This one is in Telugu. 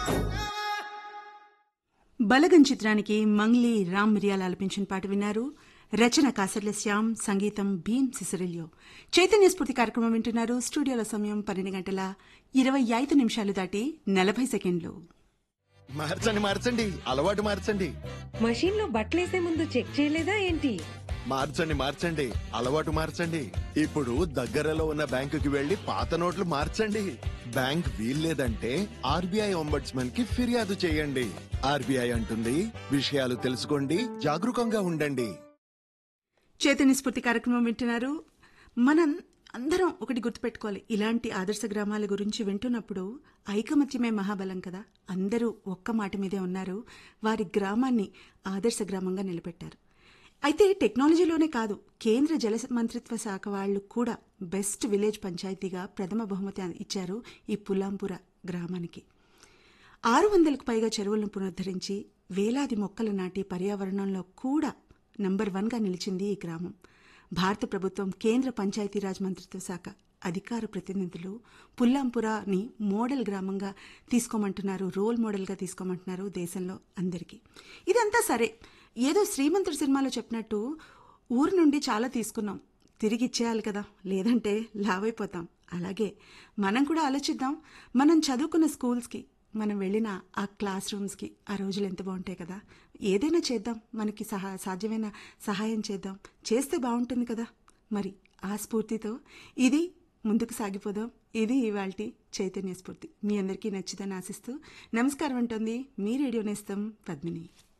బలగన్ చిత్రానికి మంగ్లీ రామ్ మిరియాల ఆలపించిన పాట విన్నారు రచన కాసర్ల శ్యామ్ సంగీతం భీమ్ సిసిరిలియో చైతన్య స్ఫూర్తి కార్యక్రమం వింటున్నారు స్టూడియోలో సమయం పన్నెండు గంటల ఇరవై ఐదు నిమిషాలు దాటి నలభై సెకండ్లు మార్చండి మార్చండి అలవాటు మార్చండి మషీన్ లో బట్టలేసే ముందు చెక్ చేయలేదా ఏంటి మార్చండి మార్చండి అలవాటు మార్చండి ఇప్పుడు దగ్గరలో ఉన్న బ్యాంకుకి వెళ్లి పాత నోట్లు మార్చండి బ్యాంక్ వీల్లేదంటే ఆర్బీఐ ఒంబడ్స్మన్ కి ఫిర్యాదు చేయండి ఆర్బీఐ అంటుంది విషయాలు తెలుసుకోండి జాగరూకంగా ఉండండి చైతన్య స్ఫూర్తి కార్యక్రమం వింటున్నారు మనం అందరం ఒకటి గుర్తుపెట్టుకోవాలి ఇలాంటి ఆదర్శ గ్రామాల గురించి వింటున్నప్పుడు ఐకమత్యమే మహాబలం కదా అందరూ ఒక్క మాట మీదే ఉన్నారు వారి గ్రామాన్ని ఆదర్శ గ్రామంగా నిలబెట్టారు అయితే టెక్నాలజీలోనే కాదు కేంద్ర జల మంత్రిత్వ శాఖ వాళ్ళు కూడా బెస్ట్ విలేజ్ పంచాయతీగా ప్రథమ బహుమతి ఇచ్చారు ఈ పులాంపుర గ్రామానికి ఆరు వందలకు పైగా చెరువులను పునరుద్ధరించి వేలాది మొక్కలు నాటి పర్యావరణంలో కూడా నంబర్ వన్గా నిలిచింది ఈ గ్రామం భారత ప్రభుత్వం కేంద్ర పంచాయతీరాజ్ మంత్రిత్వ శాఖ అధికార ప్రతినిధులు పుల్లాంపురాని మోడల్ గ్రామంగా తీసుకోమంటున్నారు రోల్ మోడల్గా తీసుకోమంటున్నారు దేశంలో అందరికీ ఇదంతా సరే ఏదో శ్రీమంతుడు సినిమాలో చెప్పినట్టు ఊరు నుండి చాలా తీసుకున్నాం తిరిగి ఇచ్చేయాలి కదా లేదంటే లావైపోతాం అలాగే మనం కూడా ఆలోచిద్దాం మనం చదువుకున్న స్కూల్స్కి మనం వెళ్ళిన ఆ క్లాస్ రూమ్స్కి ఆ రోజులు ఎంత బాగుంటాయి కదా ఏదైనా చేద్దాం మనకి సహా సాధ్యమైన సహాయం చేద్దాం చేస్తే బాగుంటుంది కదా మరి ఆ స్ఫూర్తితో ఇది ముందుకు సాగిపోదాం ఇది ఇవాళ చైతన్య స్ఫూర్తి మీ అందరికీ నచ్చిదని ఆశిస్తూ నమస్కారం అంటుంది మీ రేడియో నేస్తం పద్మిని